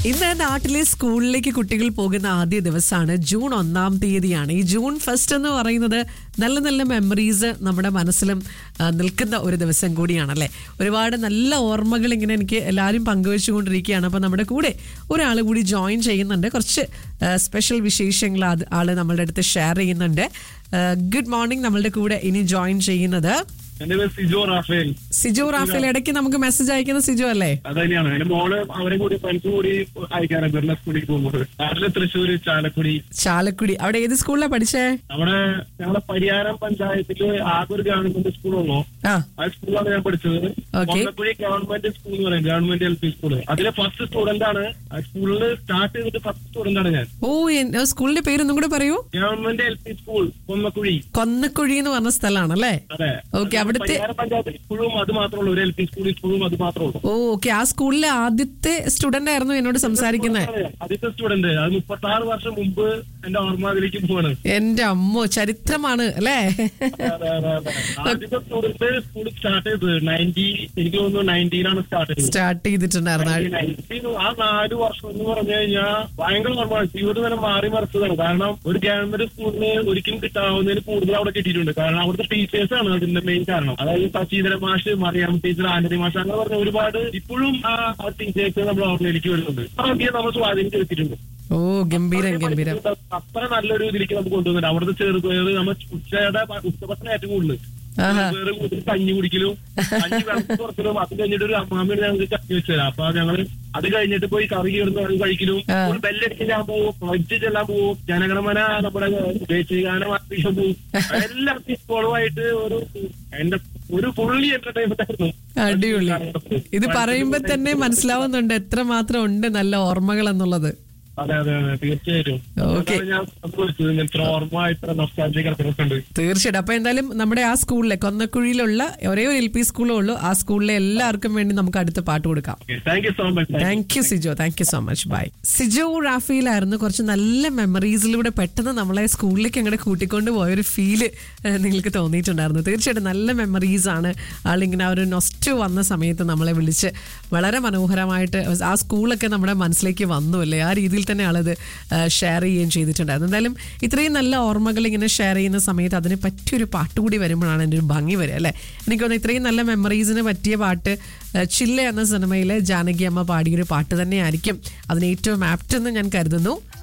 ഇന്ന് നാട്ടിലെ സ്കൂളിലേക്ക് കുട്ടികൾ പോകുന്ന ആദ്യ ദിവസമാണ് ജൂൺ ഒന്നാം തീയതിയാണ് ഈ ജൂൺ ഫസ്റ്റ് എന്ന് പറയുന്നത് നല്ല നല്ല മെമ്മറീസ് നമ്മുടെ മനസ്സിലും ആ, നിൽക്കുന്ന ഒരു ദിവസം കൂടിയാണല്ലേ ഒരുപാട് നല്ല ഓർമ്മകൾ ഇങ്ങനെ എനിക്ക് എല്ലാവരും പങ്കുവെച്ചുകൊണ്ടിരിക്കുകയാണ് അപ്പോൾ നമ്മുടെ കൂടെ ഒരാൾ കൂടി ജോയിൻ ചെയ്യുന്നുണ്ട് കുറച്ച് സ്പെഷ്യൽ വിശേഷങ്ങൾ അത് ആള് നമ്മളുടെ അടുത്ത് ഷെയർ ചെയ്യുന്നുണ്ട് ഗുഡ് മോർണിംഗ് നമ്മളുടെ കൂടെ ഇനി ജോയിൻ ചെയ്യുന്നത് എന്റെ പേര് സിജോ റാഫേൽ സിജോ റാഫേൽ ഇടയ്ക്ക് നമുക്ക് മെസ്സേജ് അയക്കുന്ന സിജോ അല്ലേ അത് തന്നെയാണ് എന്റെ മോള് അവരെ കൂടി ഫ്രണ്ട്സ് കൂടി അയക്കാറ് ബിർല സ്കൂളിൽ പോകുമ്പോൾ നാട്ടിലെ തൃശ്ശൂര് ചാലക്കുടി ചാലക്കുടി അവിടെ ഏത് സ്കൂളിലാണ് പഠിച്ചേ നമ്മുടെ ഞങ്ങളുടെ പരിയാരം പഞ്ചായത്തില് ആകെ ഒരു ഗവൺമെന്റ് സ്കൂളുള്ളൂ ആ ആ സ്കൂളിലാണ് ഞാൻ പഠിച്ചത് Okay. കൊന്നക്കുഴി ഗവൺമെന്റ് സ്കൂൾ എന്ന് പറയും ഗവൺമെന്റ് എൽ പി സ്കൂള് അതിലെ ഫസ്റ്റ് സ്റ്റുഡന്റ് ആണ് ആ സ്കൂളിൽ സ്റ്റാർട്ട് ചെയ്തിട്ട് ഫസ്റ്റ് സ്റ്റുഡന്റ് ആണ് ഞാൻ ഓ എൻ- ആ സ്കൂളിന്റെ പേര് ഒന്നും കൂടെ പറയൂ government L P school Konnakkuzhi Konnakkuzhi എന്ന് പറഞ്ഞ സ്ഥലമാണല്ലേ അതെ ഓക്കെ അവിടുത്തെ പരിയാരം പഞ്ചായത്തിൽ ഇപ്പോഴും അത് മാത്രമേ ഉള്ളൂ ഒരു എൽ പി സ്കൂളിൽ ഇപ്പോഴും അത് മാത്രമേ ഉള്ളൂ ഓ ഓക്കെ ആ സ്കൂളിലെ ആദ്യത്തെ സ്റ്റുഡന്റ് ആയിരുന്നു എന്നോട് സംസാരിക്കുന്നത് ആദ്യത്തെ സ്റ്റുഡന്റ് അത് മുപ്പത്തി ആറ് വർഷം മുമ്പ് എന്റെ ഓർമ്മയിലേക്ക് പോവാണ് എന്റെ അമ്മോ ചരിത്രമാണ് അല്ലേ അതെ, അതെ, അതെ. ആദ്യത്തെ സ്റ്റുഡന്റ് സ്കൂൾ സ്റ്റാർട്ട് ചെയ്തത് നയൻറ്റി എനിക്ക് തോന്നുന്നു നയൻറ്റീനാണ് സ്റ്റാർട്ട് ചെയ്തത് സ്റ്റാർട്ട് ചെയ്തിട്ടുണ്ടായിരുന്നു 1990 ആ നാല് വർഷം എന്ന് പറഞ്ഞു കഴിഞ്ഞാൽ ഭയങ്കര ഓർമ്മയാണ് ജീവിതം തന്നെ മാറി മറിച്ചതാണ് കാരണം ഒരു ഗവൺമെന്റ് സ്കൂളിന് ഒരിക്കലും കിട്ടാവുന്നതിന് കൂടുതൽ അവിടെ കിട്ടിയിട്ടുണ്ട് കാരണം അവിടുത്തെ ടീച്ചേഴ്സ് ആണ് അതിന്റെ മെയിൻ കാരണം അതായത് ശശീധര മാഷ് മറിയാം ടീച്ചർ ആന്റണി മാഷ് അങ്ങനെ പറഞ്ഞ ഒരുപാട് ഇപ്പോഴും ആ ടീച്ചേഴ്സ് നമ്മൾ ഓർമ്മയിലേക്ക് വരുന്നുണ്ട് അതൊക്കെ നമ്മൾ സ്വാധീനം ചെലുത്തിയിട്ടുണ്ട് ഓ ഗംഭീരം ഗംഭീരം അത്ര നല്ലൊരു ഇതിലേക്ക് നമുക്ക് കൊണ്ടുവന്നിട്ട് അവിടുത്തെ ചെറുപേര് നമ്മൾ ഉച്ചയുടെ ഉച്ചഭക്ഷണം ഏറ്റവും കൂടുതൽ ആഹാ. ചെറുപയറ് കൂട്ടി കഞ്ഞി കുടിക്കലും കഞ്ഞി വെള്ളത്തിൽ കുറക്കലും അത് കഴിഞ്ഞിട്ട് ഒരു അമ്മാമ്മയാണ് ഞങ്ങൾക്ക് കഞ്ഞി വെച്ചത് അപ്പൊ ഞങ്ങള് അത് കഴിഞ്ഞിട്ട് പോയി കറി കയറുന്ന കറി കഴിക്കലും ആ. ബെല്ലടിക്കാൻ പോവും ഫ്ലഡ് ചെല്ലാൻ പോവും ജനഗണമന നമ്മുടെ ദേശീയഗാനം ആർപ്പിക്കാൻ പോവും എല്ലാം ഇപ്പോഴുമായിട്ട് ഒരു എന്റെ ഒരു ഫുള്ളി എന്റർടൈൻമെന്റ് ആയിരുന്നു അടിപൊളി ഇത് പറയുമ്പോ തന്നെ മനസ്സിലാവുന്നുണ്ട് എത്രമാത്രം ഉണ്ട് നല്ല ഓർമ്മകൾ എന്നുള്ളത് അതെ അതെ അതെ തീർച്ചയായിട്ടും ഓക്കേ. അതാണ് ഞാൻ സംഭവിച്ചത് ഇത്ര ഓർമ്മ ഇത്ര നൊസ്റ്റാൾജിക് കിടക്കുന്നുണ്ട് തീർച്ചയായിട്ടും അപ്പൊ എന്തായാലും നമ്മുടെ ആ സ്കൂളിലെ കൊന്നക്കുഴിയിലുള്ള ഒരേ ഒരു എൽ പി സ്കൂളേ ഉള്ളൂ ആ സ്കൂളിലെ എല്ലാവർക്കും വേണ്ടി നമുക്ക് അടുത്ത പാട്ട് കൊടുക്കാം thank you so much thank you Sijo thank you so much bye Sijo റാഫിയിലായിരുന്നു കുറച്ച് നല്ല മെമ്മറീസിലൂടെ പെട്ടെന്ന് നമ്മളെ സ്കൂളിലേക്ക് അങ്ങോട്ട് കൂട്ടിക്കൊണ്ട് പോയൊരു ഫീല് നിങ്ങൾക്ക് തോന്നിയിട്ടുണ്ടായിരുന്നു തീർച്ചയായിട്ടും നല്ല മെമ്മറീസ് ആണ് ആളിങ്ങനെ ആ ഒരു നൊസ്റ്റ് വന്ന സമയത്ത് നമ്മളെ വിളിച്ച് വളരെ മനോഹരമായിട്ട് ആ സ്കൂളൊക്കെ നമ്മുടെ മനസ്സിലേക്ക് വന്നു അല്ലേ ആ രീതിയിൽ തന്നെ ആളത് ഷെയർ ചെയ്യുകയും ചെയ്തിട്ടുണ്ടായിരുന്നു എന്തായാലും ഇത്രയും നല്ല ഓർമ്മകൾ ഇങ്ങനെ ഷെയർ ചെയ്യുന്ന സമയത്ത് അതിന് പറ്റിയൊരു പാട്ട് കൂടി വരുമ്പോഴാണ് എൻ്റെ ഒരു ഭംഗി വരിക അല്ലേ എനിക്ക് തോന്നുന്നു ഇത്രയും നല്ല മെമ്മറീസിന് പറ്റിയ പാട്ട് ആ, ചില്ല എന്ന സിനിമയിലെ ജാനകി അമ്മ പാടിയൊരു പാട്ട് തന്നെയായിരിക്കും അതിന് ഏറ്റവും ആപ്റ്റ് എന്ന് ഞാൻ കരുതുന്നു